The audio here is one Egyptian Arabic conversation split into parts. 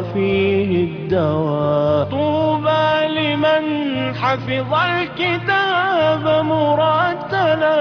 وفيه الدواء طوبى لمن حفظ الكتاب مرتلا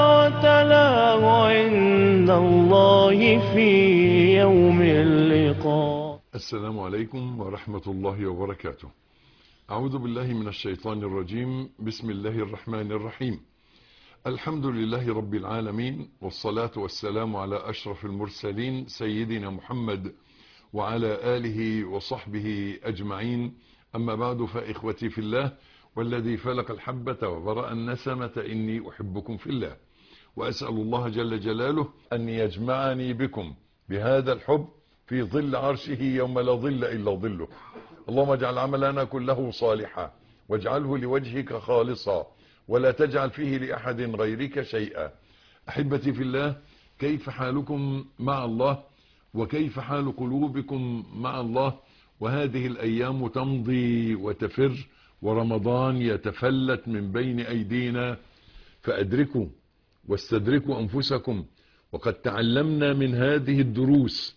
وتلاه عند الله في يوم اللقاء السلام عليكم ورحمة الله وبركاته أعوذ بالله من الشيطان الرجيم بسم الله الرحمن الرحيم الحمد لله رب العالمين والصلاة والسلام على أشرف المرسلين سيدنا محمد وعلى آله وصحبه أجمعين أما بعد فإخوتي في الله والذي فلق الحبة وبرأ النسمة إني أحبكم في الله وأسأل الله جل جلاله أن يجمعني بكم بهذا الحب في ظل عرشه يوم لا ظل إلا ظله اللهم اجعل عملنا كله صالحا واجعله لوجهك خالصا ولا تجعل فيه لأحد غيرك شيئا أحبتي في الله كيف حالكم مع الله وكيف حال قلوبكم مع الله وهذه الأيام تمضي وتفر ورمضان يتفلت من بين أيدينا فأدركوا واستدركوا أنفسكم وقد تعلمنا من هذه الدروس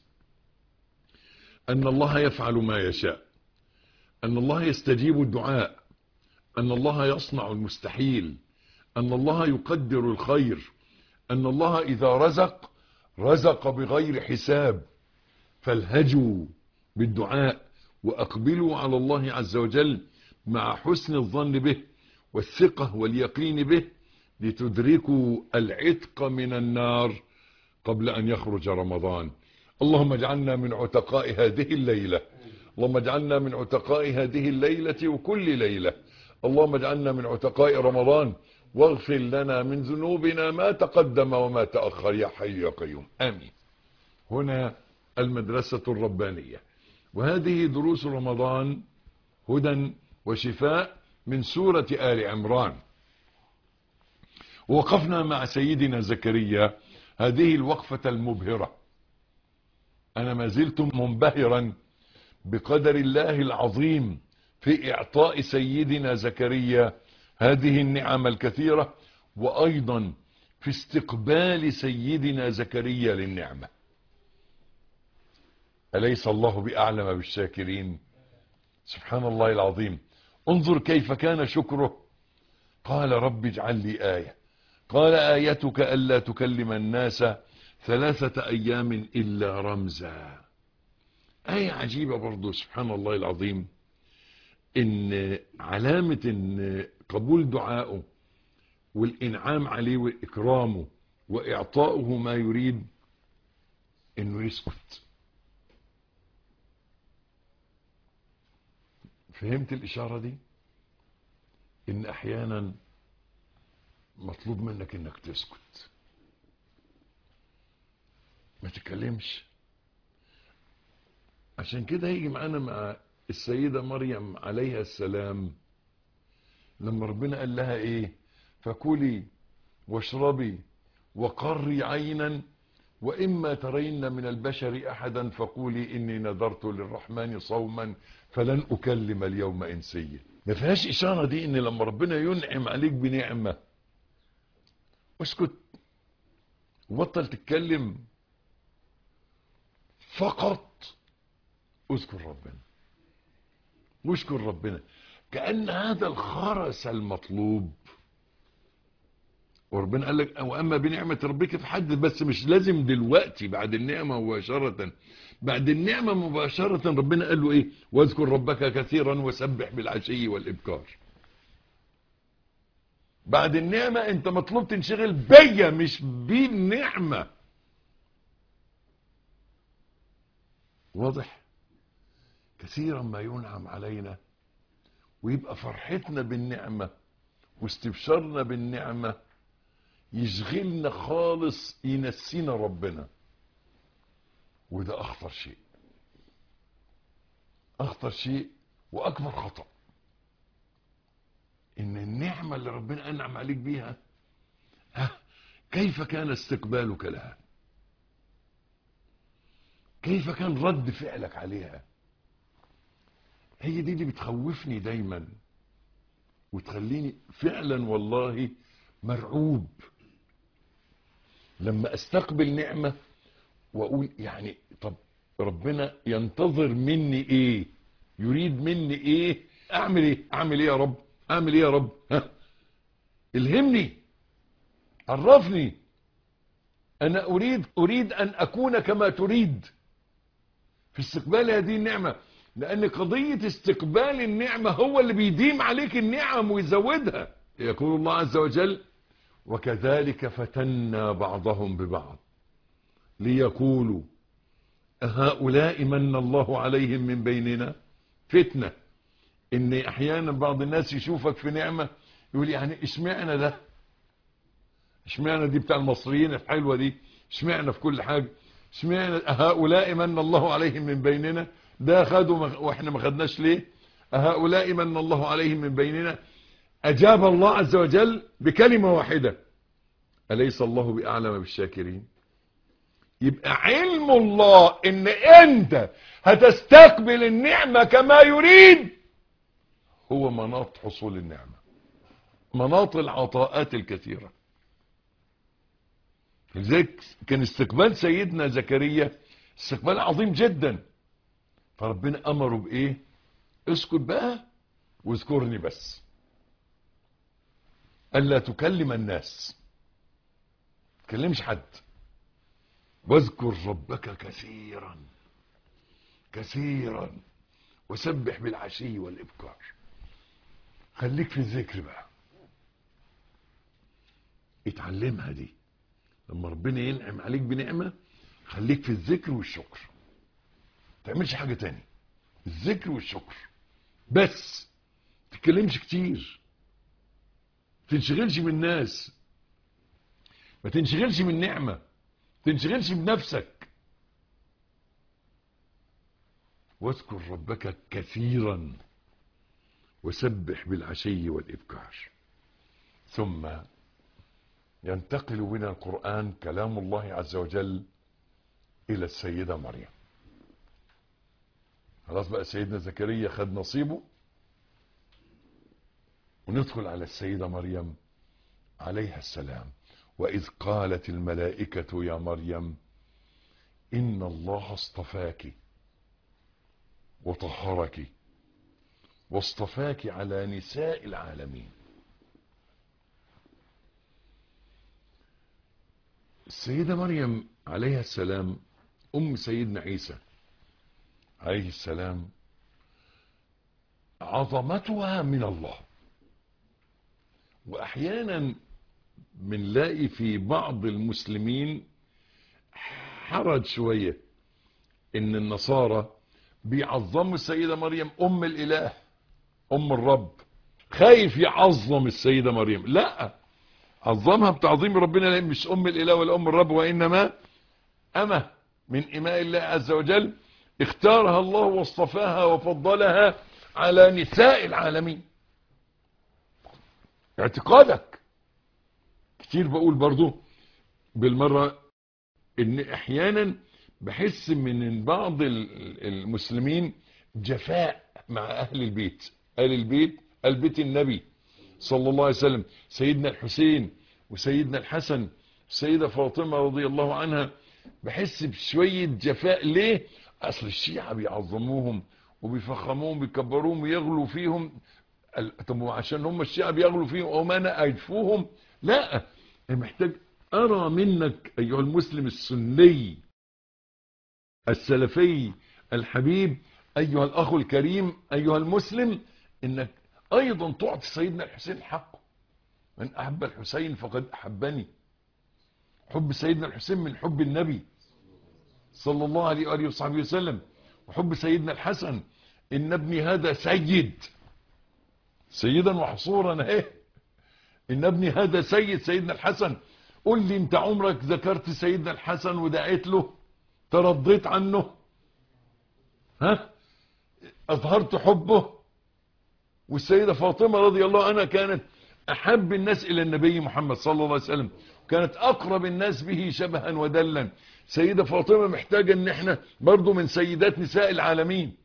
أن الله يفعل ما يشاء أن الله يستجيب الدعاء أن الله يصنع المستحيل أن الله يقدر الخير أن الله إذا رزق رزق بغير حساب فالهجوا بالدعاء وأقبلوا على الله عز وجل مع حسن الظن به والثقة واليقين به لتدركوا العتق من النار قبل أن يخرج رمضان اللهم اجعلنا من عتقاء هذه الليلة اللهم اجعلنا من عتقاء هذه الليلة وكل ليلة اللهم اجعلنا من عتقاء رمضان واغفر لنا من ذنوبنا ما تقدم وما تأخر يا حي يا قيوم آمين هنا المدرسة الربانية وهذه دروس رمضان هدى وشفاء من سورة آل عمران وقفنا مع سيدنا زكريا هذه الوقفة المبهرة أنا ما زلت منبهرا بقدر الله العظيم في إعطاء سيدنا زكريا هذه النعم الكثيرة وأيضا في استقبال سيدنا زكريا للنعمة أليس الله بأعلم بالشاكرين سبحان الله العظيم انظر كيف كان شكره قال رب اجعل لي آية قال آيتك ألا تكلم الناس ثلاثة أيام إلا رمزا آية عجيبة برضو سبحان الله العظيم إن علامة إن قبول دعائه والإنعام عليه وإكرامه وإعطاؤه ما يريد إنه يسكت فهمت الإشارة دي إن أحيانا مطلوب منك إنك تسكت ما تتكلمش عشان كده هيجي معانا مع السيدة مريم عليها السلام لما ربنا قال لها ايه فكلي واشربي وقري عينا وإما ترين من البشر أحدا فقولي إني نذرت للرحمن صوما فلن أكلم اليوم إنسيا ما فيهاش إشارة دي إن لما ربنا ينعم عليك بنعمة اسكت وبطل تتكلم فقط اذكر ربنا واشكر ربنا كأن هذا الخرس المطلوب وربنا قال لك واما بنعمه ربك فحدث بس مش لازم دلوقتي بعد النعمه مباشره بعد النعمه مباشره ربنا قال له ايه واذكر ربك كثيرا وسبح بالعشي والابكار بعد النعمه انت مطلوب تنشغل بيا مش بالنعمه واضح كثيرا ما ينعم علينا ويبقى فرحتنا بالنعمه واستبشارنا بالنعمه يشغلنا خالص ينسينا ربنا وده اخطر شيء اخطر شيء واكبر خطأ ان النعمة اللي ربنا انعم عليك بيها ها كيف كان استقبالك لها كيف كان رد فعلك عليها هي دي اللي بتخوفني دايما وتخليني فعلا والله مرعوب لما استقبل نعمة واقول يعني طب ربنا ينتظر مني ايه يريد مني ايه اعمل ايه اعمل ايه يا رب اعمل ايه يا رب ها الهمني عرفني انا اريد اريد ان اكون كما تريد في استقبال هذه النعمة لان قضية استقبال النعمة هو اللي بيديم عليك النعم ويزودها يقول الله عز وجل وكذلك فتنا بعضهم ببعض ليقولوا هؤلاء من الله عليهم من بيننا فتنة ان احيانا بعض الناس يشوفك في نعمة يقول يعني اشمعنى ده اشمعنى دي بتاع المصريين الحلوة دي اشمعنى في كل حاجة اشمعنى هؤلاء من الله عليهم من بيننا ده خدوا واحنا ما خدناش ليه هؤلاء من الله عليهم من بيننا اجاب الله عز وجل بكلمة واحدة اليس الله باعلم بالشاكرين يبقى علم الله ان انت هتستقبل النعمة كما يريد هو مناط حصول النعمة مناط العطاءات الكثيرة لذلك كان استقبال سيدنا زكريا استقبال عظيم جدا فربنا امره بايه اسكت بقى واذكرني بس الا تكلم الناس تكلمش حد واذكر ربك كثيرا كثيرا وسبح بالعشي والابكار خليك في الذكر بقى اتعلمها دي لما ربنا ينعم عليك بنعمة خليك في الذكر والشكر تعملش حاجة تاني الذكر والشكر بس تتكلمش كتير تنشغلش بالناس ما تنشغلش بالنعمة تنشغلش بنفسك واذكر ربك كثيرا وسبح بالعشي والإبكار ثم ينتقل بنا القرآن كلام الله عز وجل إلى السيدة مريم خلاص بقى سيدنا زكريا خد نصيبه وندخل على السيدة مريم عليها السلام وإذ قالت الملائكة يا مريم إن الله اصطفاك وطهرك واصطفاك على نساء العالمين السيدة مريم عليها السلام أم سيدنا عيسى عليه السلام عظمتها من الله وأحيانا بنلاقي في بعض المسلمين حرج شوية ان النصارى بيعظموا السيدة مريم ام الاله ام الرب خايف يعظم السيدة مريم لا عظمها بتعظيم ربنا لان مش ام الاله ولا ام الرب وانما امه من اماء الله عز وجل اختارها الله واصطفاها وفضلها على نساء العالمين اعتقادك كتير بقول برضو بالمرة ان احيانا بحس من بعض المسلمين جفاء مع اهل البيت اهل البيت البيت النبي صلى الله عليه وسلم سيدنا الحسين وسيدنا الحسن السيدة فاطمة رضي الله عنها بحس بشوية جفاء ليه اصل الشيعة بيعظموهم وبيفخموهم بيكبروهم ويغلوا فيهم طب عشان هم الشيعة بيغلوا فيهم او ما انا اجفوهم لا محتاج ارى منك ايها المسلم السني السلفي الحبيب ايها الاخ الكريم ايها المسلم انك ايضا تعطي سيدنا الحسين حقه من احب الحسين فقد احبني حب سيدنا الحسين من حب النبي صلى الله عليه وآله وصحبه وسلم وحب سيدنا الحسن ان ابني هذا سيد سيدا وحصورا اهي ان ابني هذا سيد سيدنا الحسن قل لي انت عمرك ذكرت سيدنا الحسن ودعيت له ترضيت عنه ها اظهرت حبه والسيدة فاطمة رضي الله عنها كانت احب الناس الى النبي محمد صلى الله عليه وسلم كانت اقرب الناس به شبها ودلا سيدة فاطمة محتاجة ان احنا برضو من سيدات نساء العالمين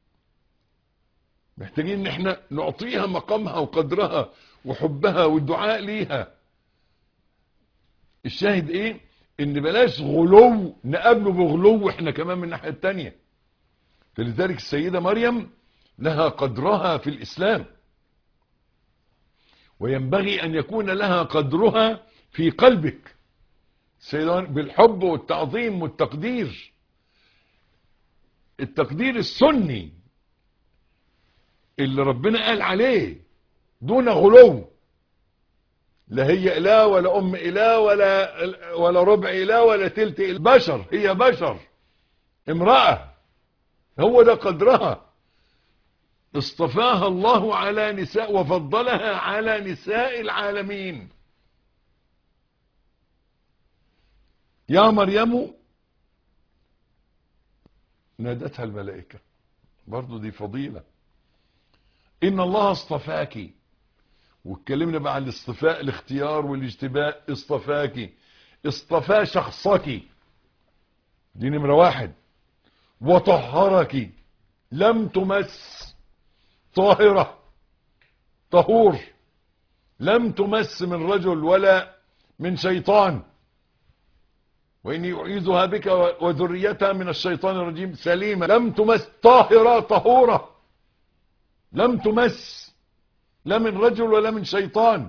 محتاجين ان احنا نعطيها مقامها وقدرها وحبها والدعاء ليها الشاهد ايه ان بلاش غلو نقابله بغلو احنا كمان من الناحية التانية فلذلك السيدة مريم لها قدرها في الإسلام وينبغي أن يكون لها قدرها في قلبك السيدة بالحب والتعظيم والتقدير التقدير السني اللي ربنا قال عليه دون غلو لا هي إله ولا أم إله ولا ولا ربع إله ولا تلت إله بشر هي بشر امرأة هو ده قدرها اصطفاها الله على نساء وفضلها على نساء العالمين يا مريم نادتها الملائكة برضو دي فضيلة إن الله اصطفاك واتكلمنا بقى عن الاصطفاء الاختيار والاجتباء اصطفاك اصطفى شخصك دي نمرة واحد وطهرك لم تمس طاهرة طهور لم تمس من رجل ولا من شيطان وإني أعيذها بك وذريتها من الشيطان الرجيم سليمة لم تمس طاهرة طهورة لم تمس لا من رجل ولا من شيطان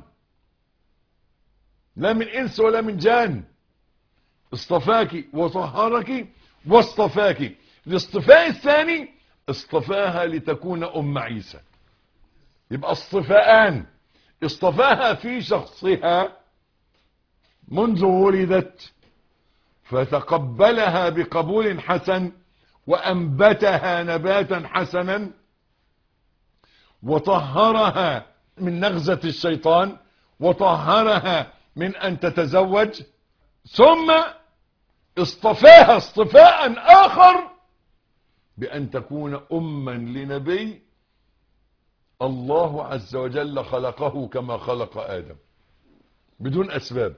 لا من إنس ولا من جان اصطفاك وطهرك واصطفاك الاصطفاء الثاني اصطفاها لتكون أم عيسى يبقى اصطفاءان اصطفاها في شخصها منذ ولدت فتقبلها بقبول حسن وأنبتها نباتا حسنا وطهرها من نغزة الشيطان وطهرها من أن تتزوج ثم اصطفاها اصطفاء آخر بأن تكون أما لنبي الله عز وجل خلقه كما خلق آدم بدون أسباب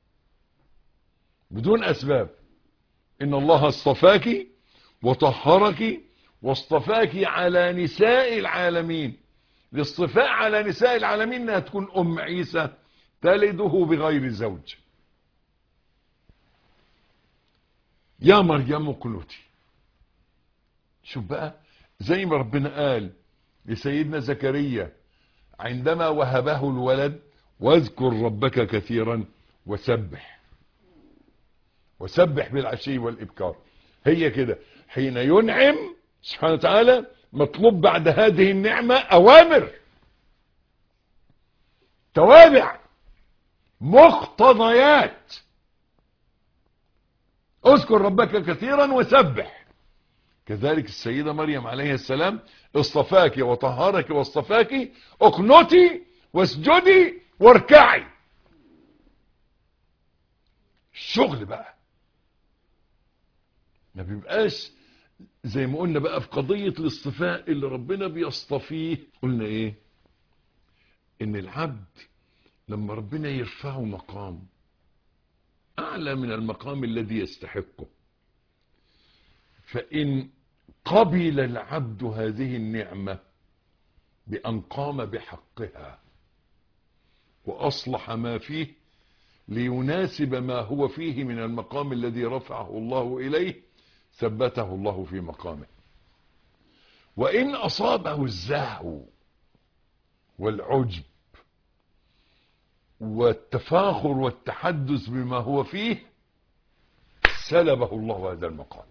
بدون أسباب إن الله اصطفاك وطهرك واصطفاك على نساء العالمين الاصطفاء على نساء العالمين انها تكون ام عيسى تلده بغير زوج يا مريم قنوتي شوف بقى زي ما ربنا قال لسيدنا زكريا عندما وهبه الولد واذكر ربك كثيرا وسبح وسبح بالعشي والإبكار هي كده حين ينعم سبحانه وتعالى مطلوب بعد هذه النعمة أوامر توابع مقتضيات اذكر ربك كثيرا وسبح كذلك السيدة مريم عليه السلام اصطفاك وطهرك واصطفاك اقنتي واسجدي واركعي الشغل بقى ما بيبقاش زي ما قلنا بقى في قضية الاصطفاء اللي ربنا بيصطفيه قلنا ايه ان العبد لما ربنا يرفعه مقام اعلى من المقام الذي يستحقه فان قبل العبد هذه النعمة بان قام بحقها واصلح ما فيه ليناسب ما هو فيه من المقام الذي رفعه الله اليه ثبته الله في مقامه وإن أصابه الزهو والعجب والتفاخر والتحدث بما هو فيه سلبه الله هذا المقام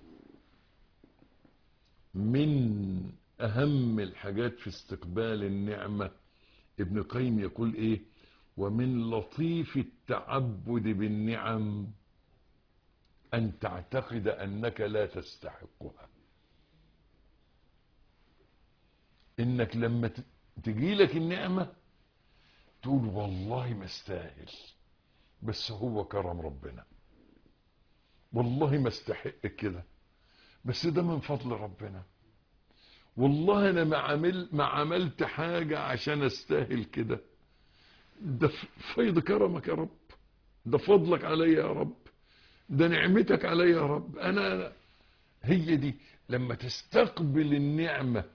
من أهم الحاجات في استقبال النعمة ابن قيم يقول إيه ومن لطيف التعبد بالنعم أن تعتقد أنك لا تستحقها إنك لما تجيلك النعمة تقول والله ما استاهل بس هو كرم ربنا والله ما استحق كده بس ده من فضل ربنا والله انا ما عمل ما عملت حاجة عشان استاهل كده ده فيض كرمك يا رب ده فضلك عليا يا رب ده نعمتك عليا يا رب انا هي دي لما تستقبل النعمة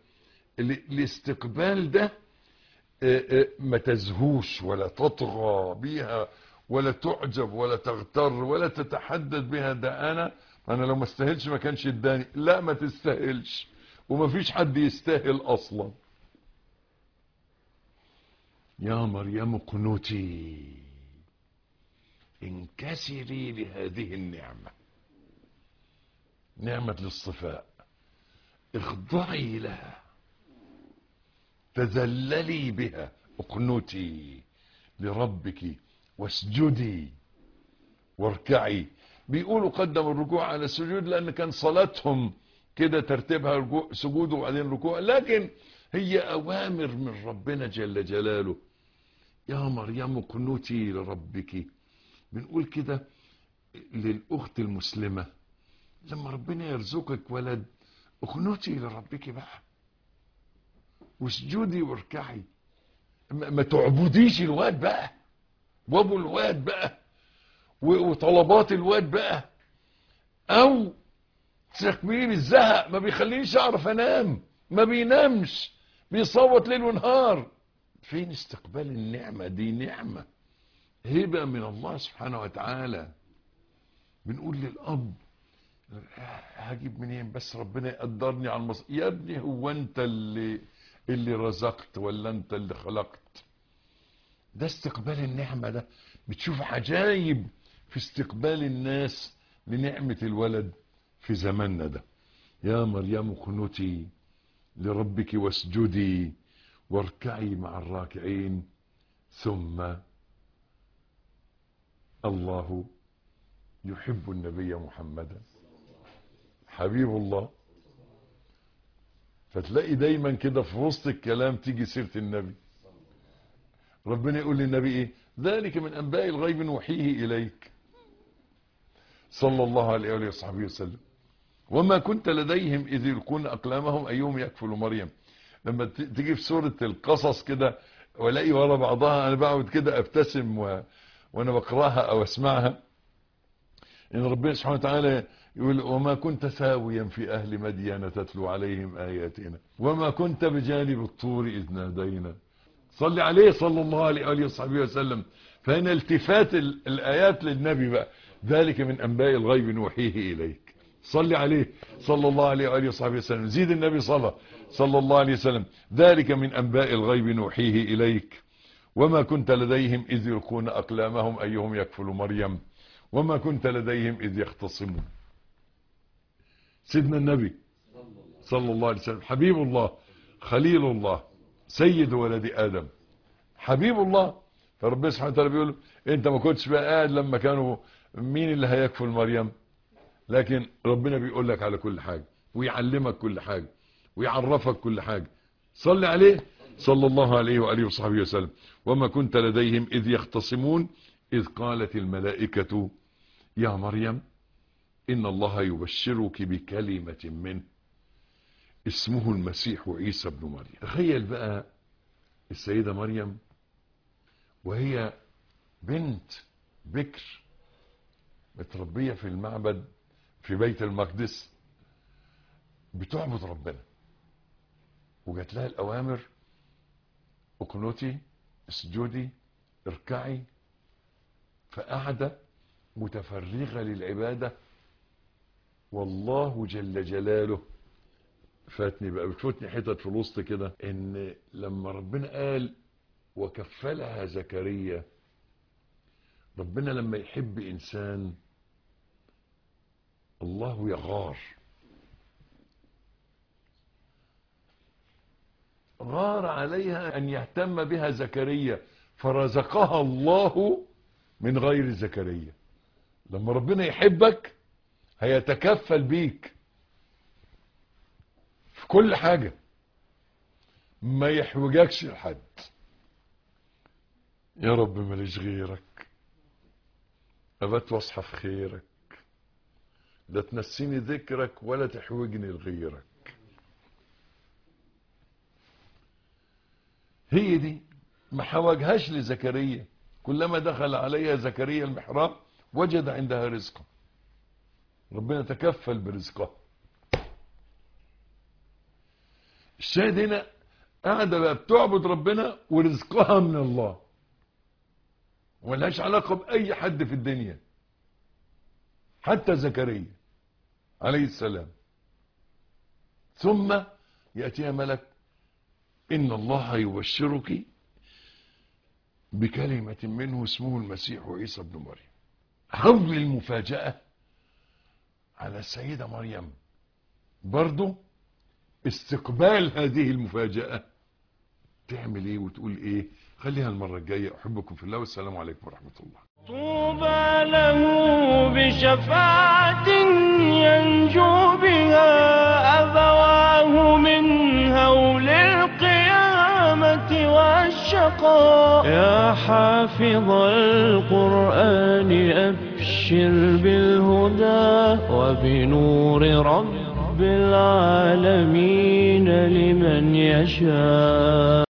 الاستقبال ده ما تزهوش ولا تطغى بيها ولا تعجب ولا تغتر ولا تتحدث بها ده انا انا لو ما استاهلش ما كانش اداني لا ما تستاهلش وما فيش حد يستاهل اصلا يا مريم قنوتي انكسري لهذه النعمة نعمة الاصطفاء اخضعي لها تذللي بها اقنتي لربك واسجدي واركعي بيقولوا قدموا الركوع على السجود لان كان صلاتهم كده ترتيبها ركوع سجود وبعدين ركوع لكن هي اوامر من ربنا جل جلاله يا مريم قنوتي لربك بنقول كده للاخت المسلمه لما ربنا يرزقك ولد اقنتي لربك بقى واسجدي واركعي ما ما تعبديش الواد بقى وابو الواد بقى و- وطلبات الواد بقى او تستكملي بالزهق ما بيخلينيش اعرف انام ما بينامش بيصوت ليل ونهار فين استقبال النعمة دي نعمة هبة من الله سبحانه وتعالى بنقول للأب هجيب منين بس ربنا يقدرني على المص... يا ابني هو انت اللي اللي رزقت ولا انت اللي خلقت ده استقبال النعمة ده بتشوف عجايب في استقبال الناس لنعمة الولد في زماننا ده يا مريم قنتي لربك واسجدي واركعي مع الراكعين ثم الله يحب النبي محمدا حبيب الله فتلاقي دايما كده في وسط الكلام تيجي سيرة النبي ربنا يقول للنبي ايه ذلك من انباء الغيب نوحيه اليك صلى الله عليه وآله وصحبه وسلم وما كنت لديهم اذ يلقون اقلامهم ايهم يكفل مريم لما ت- تيجي في سورة القصص كده والاقي ورا بعضها انا بقعد كده ابتسم و... وانا بقراها او اسمعها ان ربنا سبحانه وتعالى يقول وما كنت ثاويا في اهل مدين تتلو عليهم اياتنا وما كنت بجانب الطور اذ نادينا صلي عليه صلى الله عليه وآله وصحبه وسلم فهنا التفات ال- الآيات للنبي بقى ذلك من أنباء الغيب نوحيه إليك صلي عليه صلى الله عليه وآله وصحبه وسلم زيد النبي صلى صلى الله عليه وسلم ذلك من أنباء الغيب نوحيه إليك وما كنت لديهم إذ يلقون أقلامهم أيهم يكفل مريم وما كنت لديهم إذ يختصمون سيدنا النبي صلى الله عليه وسلم حبيب الله خليل الله سيد ولد آدم حبيب الله فربنا سبحانه وتعالى بيقول انت ما كنتش بقى قاعد لما كانوا مين اللي هيكفل مريم لكن ربنا بيقول لك على كل حاجة ويعلمك كل حاجة ويعرفك كل حاجة صلي عليه صلى الله عليه وآله وصحبه وسلم وما كنت لديهم إذ يختصمون إذ قالت الملائكة يا مريم إن الله يبشرك بكلمة منه اسمه المسيح عيسى بن مريم تخيل بقى السيدة مريم وهي بنت بكر متربية في المعبد في بيت المقدس بتعبد ربنا وجات لها الأوامر اقنتي اسجدي اركعي فقاعدة متفرغة للعبادة والله جل جلاله فاتني بقى بتفوتني حتت في الوسط كده ان لما ربنا قال وكفلها زكريا ربنا لما يحب انسان الله يغار غار عليها ان يهتم بها زكريا فرزقها الله من غير زكريا لما ربنا يحبك هيتكفل بيك في كل حاجة ما يحوجكش لحد يا رب ماليش غيرك أبات واصحى في خيرك لا تنسيني ذكرك ولا تحوجني لغيرك هي دي ما حوجهاش لزكريا كلما دخل عليها زكريا المحراب وجد عندها رزقا ربنا تكفل برزقها الشاهد هنا قاعدة بقى بتعبد ربنا ورزقها من الله ولهاش علاقة بأي حد في الدنيا حتى زكريا عليه السلام ثم يأتيها ملك إن الله يبشرك بكلمة منه اسمه المسيح عيسى بن مريم حول المفاجأة على السيدة مريم برضو استقبال هذه المفاجأة تعمل ايه وتقول ايه خليها المرة الجاية احبكم في الله والسلام عليكم ورحمة الله طوبى له بشفاعة ينجو بها أبواه من هول القيامة والشقاء يا حافظ القرآن أبشر بالهدى وبنور رب العالمين لمن يشاء